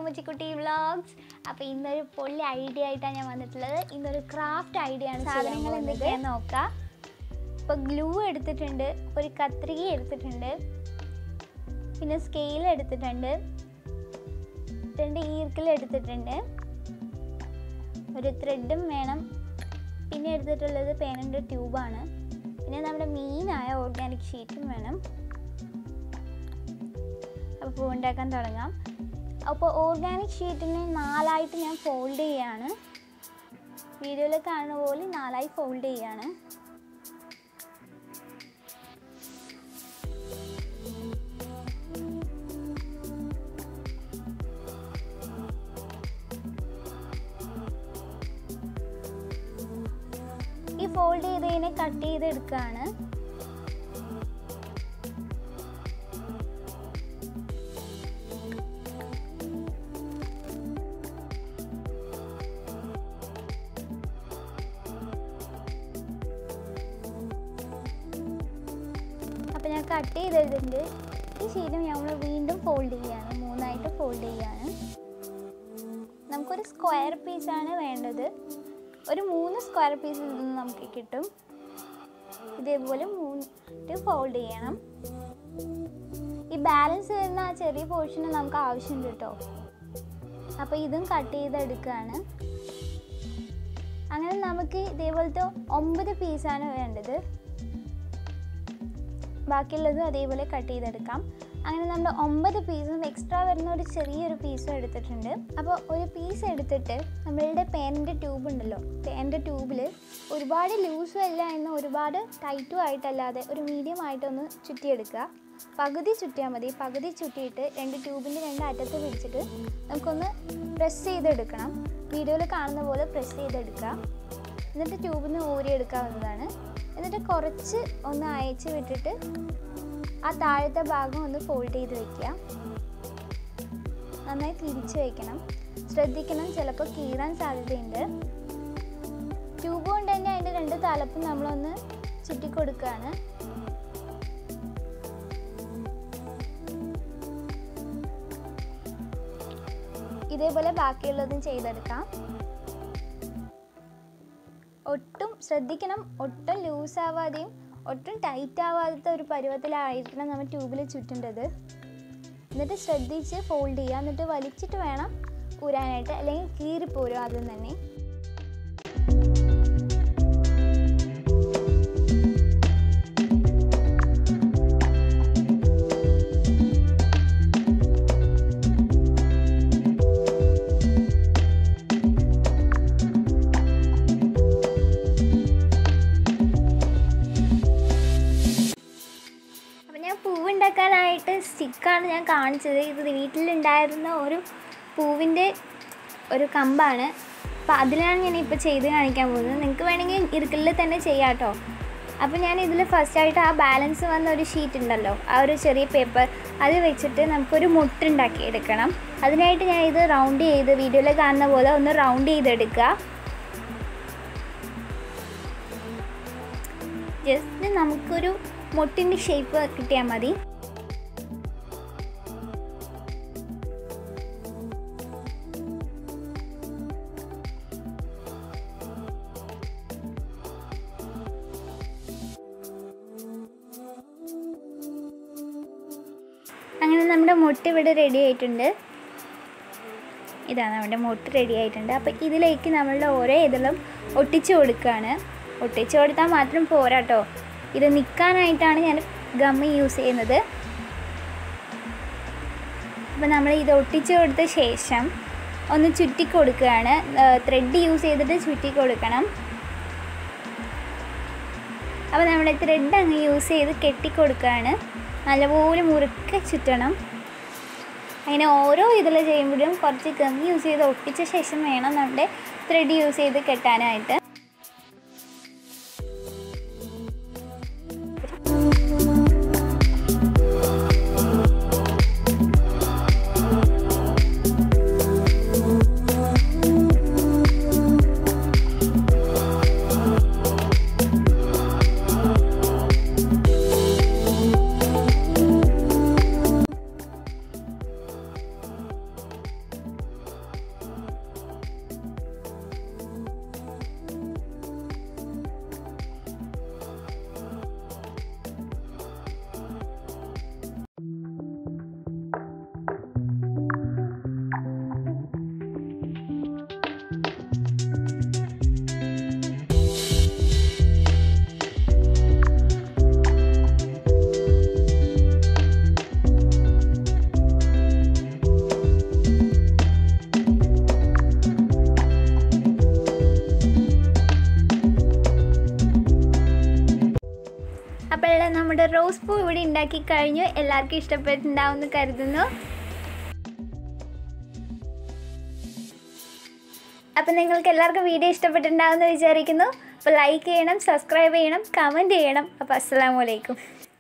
മുച്ചിക്കുട്ടി vlogs അപ്പോൾ ഇന്നൊരു പൊള്ളി ഐഡിയ ആയിട്ടാണ് ഞാൻ വന്നിട്ടുള്ളത് ഇന്നൊരു ക്രാഫ്റ്റ് ഐഡിയ ആണ് സാധനങ്ങൾ എന്തൊക്കെയാന്ന് നോക്കാം ഇപ്പോൾ ഗ്ലൂ എടുത്തിട്ടുണ്ട് ഒരു കത്രിക എടുത്തിട്ടുണ്ട് പിന്നെ സ്കെയിൽ എടുത്തിട്ടുണ്ട് രണ്ട് ഈർക്കിൽ എടുത്തിട്ടുണ്ട് ഒരു ത്രെഡും വേണം പിന്നെ എടുത്തിട്ടുള്ളത് പേനൻ്റെ ട്യൂബാണ് പിന്നെ നമ്മുടെ മെയിനായ ഓർഗാനിക് ഷീറ്റും വേണം അപ്പോൾ പൂ ഉണ്ടാക്കാൻ തുടങ്ങാം അപ്പോൾ ഓർഗാനിക് ഷീറ്റിനെ നാലായിട്ട് ഞാൻ ഫോൾഡ് ചെയ്യാണ് വീഡിയോയിൽ കാണുന്ന പോലെ നാലായി ഫോൾഡ് ചെയ്യാണ് ഈ ഫോൾഡ് ചെയ്തതിനെ കട്ട് ചെയ്തെടുക്കുകയാണ് അപ്പം ഞാൻ കട്ട് ചെയ്തെടുത്തിട്ടുണ്ട് ഈ ഷീറ്റ് നമ്മൾ വീണ്ടും ഫോൾഡ് ചെയ്യാണ് മൂന്നായിട്ട് ഫോൾഡ് ചെയ്യാണ് നമുക്കൊരു സ്ക്വയർ പീസാണ് വേണ്ടത് ഒരു മൂന്ന് സ്ക്വയർ പീസ് നിന്ന് നമുക്ക് കിട്ടും ഇതേപോലെ മൂന്ന് ഫോൾഡ് ചെയ്യണം ഈ ബാലൻസ് വരുന്ന ആ ചെറിയ പോർഷന് നമുക്ക് ആവശ്യമുണ്ട് കേട്ടോ അപ്പോൾ ഇതും കട്ട് ചെയ്തെടുക്കുകയാണ് അങ്ങനെ നമുക്ക് ഇതേപോലത്തെ ഒമ്പത് പീസാണ് വേണ്ടത് ബാക്കിയുള്ളത് അതേപോലെ കട്ട് ചെയ്തെടുക്കാം അങ്ങനെ നമ്മൾ ഒമ്പത് പീസും എക്സ്ട്രാ വരുന്ന ഒരു ചെറിയൊരു പീസും എടുത്തിട്ടുണ്ട് അപ്പോൾ ഒരു പീസ് എടുത്തിട്ട് നമ്മളുടെ പേനിൻ്റെ ട്യൂബ് ഉണ്ടല്ലോ പേനിൻ്റെ ട്യൂബിൽ ഒരുപാട് ലൂസും അല്ല എന്ന് ഒരുപാട് ടൈറ്റും ആയിട്ടല്ലാതെ ഒരു മീഡിയം ആയിട്ടൊന്ന് ചുറ്റിയെടുക്കുക പകുതി ചുറ്റിയാൽ മതി പകുതി ചുറ്റിയിട്ട് രണ്ട് ട്യൂബിൻ്റെ രണ്ട് അറ്റത്ത് പിടിച്ചിട്ട് നമുക്കൊന്ന് പ്രസ് ചെയ്തെടുക്കണം വീഡിയോയിൽ കാണുന്ന പോലെ പ്രസ് ചെയ്തെടുക്കുക എന്നിട്ട് ട്യൂബിൽ നിന്ന് ഊരിയെടുക്കാവുന്നതാണ് എന്നിട്ട് കുറച്ച് ഒന്ന് അയച്ച് വിട്ടിട്ട് ആ താഴത്തെ ഭാഗം ഒന്ന് ഫോൾഡ് ചെയ്ത് വെക്കുക നന്നായി തിരിച്ച് വയ്ക്കണം ശ്രദ്ധിക്കണം ചിലപ്പോൾ കീറാൻ സാധ്യതയുണ്ട് ട്യൂബ് കൊണ്ട് തന്നെ അതിൻ്റെ രണ്ട് തലപ്പും നമ്മളൊന്ന് ചുറ്റി കൊടുക്കുകയാണ് ഇതേപോലെ ബാക്കിയുള്ളതും ചെയ്തെടുക്കാം ഒട്ടും ശ്രദ്ധിക്കണം ഒട്ടും ലൂസ് ആവാതെയും ഒട്ടും ടൈറ്റ് ആവാത്ത ഒരു പരുവത്തിലായിരിക്കണം നമ്മൾ ട്യൂബിൽ ചുറ്റേണ്ടത് എന്നിട്ട് ശ്രദ്ധിച്ച് ഫോൾഡ് ചെയ്യുക എന്നിട്ട് വലിച്ചിട്ട് വേണം ഊരാനായിട്ട് അല്ലെങ്കിൽ കീറിപ്പോരും ആദ്യം തന്നെ അപ്പം ഞാൻ പൂവ് ഉണ്ടാക്കാനായിട്ട് സ്റ്റിക്കാണ് ഞാൻ കാണിച്ചത് ഇത് വീട്ടിലുണ്ടായിരുന്ന ഒരു പൂവിൻ്റെ ഒരു കമ്പാണ് അപ്പോൾ അതിലാണ് ഞാൻ ഇപ്പോൾ ചെയ്ത് കാണിക്കാൻ പോകുന്നത് നിങ്ങൾക്ക് വേണമെങ്കിൽ ഇറുക്കലിൽ തന്നെ ചെയ്യാം കേട്ടോ അപ്പോൾ ഞാൻ ഇതിൽ ഫസ്റ്റായിട്ട് ആ ബാലൻസ് വന്ന ഒരു ഷീറ്റ് ഉണ്ടല്ലോ ആ ഒരു ചെറിയ പേപ്പർ അത് വെച്ചിട്ട് നമുക്കൊരു മുട്ടുണ്ടാക്കി എടുക്കണം അതിനായിട്ട് ഞാൻ ഇത് റൗണ്ട് ചെയ്ത് വീഡിയോയിൽ കാണുന്ന പോലെ ഒന്ന് റൗണ്ട് ചെയ്തെടുക്കുക ജസ്റ്റ് നമുക്കൊരു മുട്ടിൻ്റെ ഷേപ്പ് കിട്ടിയാൽ മതി അങ്ങനെ നമ്മുടെ മുട്ട ഇവിടെ റെഡി ആയിട്ടുണ്ട് ഇതാണ് നമ്മുടെ മുട്ട റെഡി ആയിട്ടുണ്ട് അപ്പോൾ ഇതിലേക്ക് നമ്മളുടെ ഓരോ ഇതിലും ഒട്ടിച്ചു കൊടുക്കുകയാണ് ഒട്ടിച്ചു കൊടുത്താൽ മാത്രം പോരാ കേട്ടോ ഇത് നിൽക്കാനായിട്ടാണ് ഞാൻ ഗമ്മ് യൂസ് ചെയ്യുന്നത് അപ്പോൾ നമ്മൾ ഇത് ഒട്ടിച്ചു കൊടുത്ത ശേഷം ഒന്ന് ചുറ്റി കൊടുക്കുകയാണ് ത്രെഡ് യൂസ് ചെയ്തിട്ട് ചുറ്റി കൊടുക്കണം അപ്പോൾ നമ്മുടെ ത്രെഡ് അങ്ങ് യൂസ് ചെയ്ത് കെട്ടിക്കൊടുക്കുകയാണ് നല്ലപോലെ മുറുക്കെ ചുറ്റണം അങ്ങനെ ഓരോ ഇതിൽ ചെയ്യുമ്പോഴും കുറച്ച് ഗം യൂസ് ചെയ്ത് ഒട്ടിച്ച ശേഷം വേണം നമ്മുടെ ത്രെഡ് യൂസ് ചെയ്ത് കെട്ടാനായിട്ട് നമ്മുടെ റോസ് പൂ ഇവിടെ ഉണ്ടാക്കി കഴിഞ്ഞു എല്ലാവർക്കും ഇഷ്ടപ്പെട്ടിട്ടുണ്ടാവുമെന്ന് കരുതുന്നു അപ്പം നിങ്ങൾക്ക് എല്ലാവർക്കും വീഡിയോ ഇഷ്ടപ്പെട്ടിട്ടുണ്ടാവുമെന്ന് വിചാരിക്കുന്നു അപ്പോൾ ലൈക്ക് ചെയ്യണം സബ്സ്ക്രൈബ് ചെയ്യണം കമൻറ്റ് ചെയ്യണം അപ്പോൾ അസ്സാം വലൈക്കും